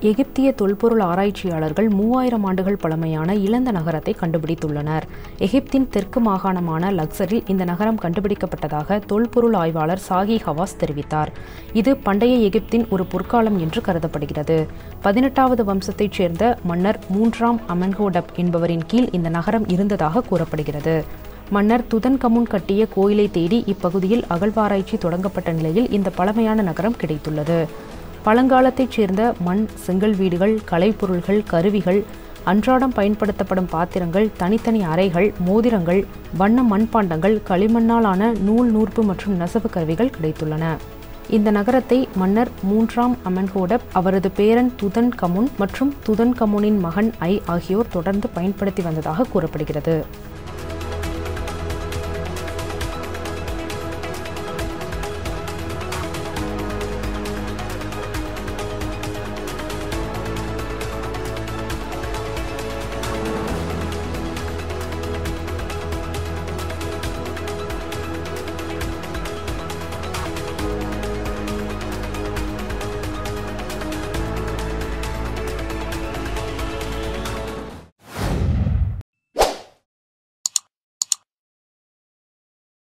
எகிப்திய தொல்பொருள் ஆராய்ச்சியாளர்கள் மூவாயிரம் ஆண்டுகள் பழமையான இழந்த நகரத்தை கண்டுபிடித்துள்ளனர் எகிப்தின் தெற்கு மாகாணமான லக்சரில் இந்த நகரம் கண்டுபிடிக்கப்பட்டதாக தொல்பொருள் ஆய்வாளர் சாகி ஹவாஸ் தெரிவித்தார் இது பண்டைய எகிப்தின் ஒரு பொற்காலம் என்று கருதப்படுகிறது பதினெட்டாவது வம்சத்தைச் சேர்ந்த மன்னர் மூன்றாம் அமென்ஹோடப் என்பவரின் கீழ் இந்த நகரம் இருந்ததாக கூறப்படுகிறது மன்னர் துதன் கமுன் கட்டிய கோயிலை தேடி இப்பகுதியில் அகழ்வாராய்ச்சி தொடங்கப்பட்ட நிலையில் இந்த பழமையான நகரம் கிடைத்துள்ளது பழங்காலத்தைச் சேர்ந்த மண் செங்கல் வீடுகள் கலைப்பொருள்கள் கருவிகள் அன்றாடம் பயன்படுத்தப்படும் பாத்திரங்கள் தனித்தனி அறைகள் மோதிரங்கள் வண்ண மண்பாண்டங்கள் களிமண்ணாலான நூல் நூற்பு மற்றும் நெசவு கருவிகள் கிடைத்துள்ளன இந்த நகரத்தை மன்னர் மூன்றாம் அமன்ஹோடப் அவரது பேரன் துதன் கமுன் மற்றும் துதன் கமுனின் மகன் ஐ ஆகியோர் தொடர்ந்து பயன்படுத்தி வந்ததாக கூறப்படுகிறது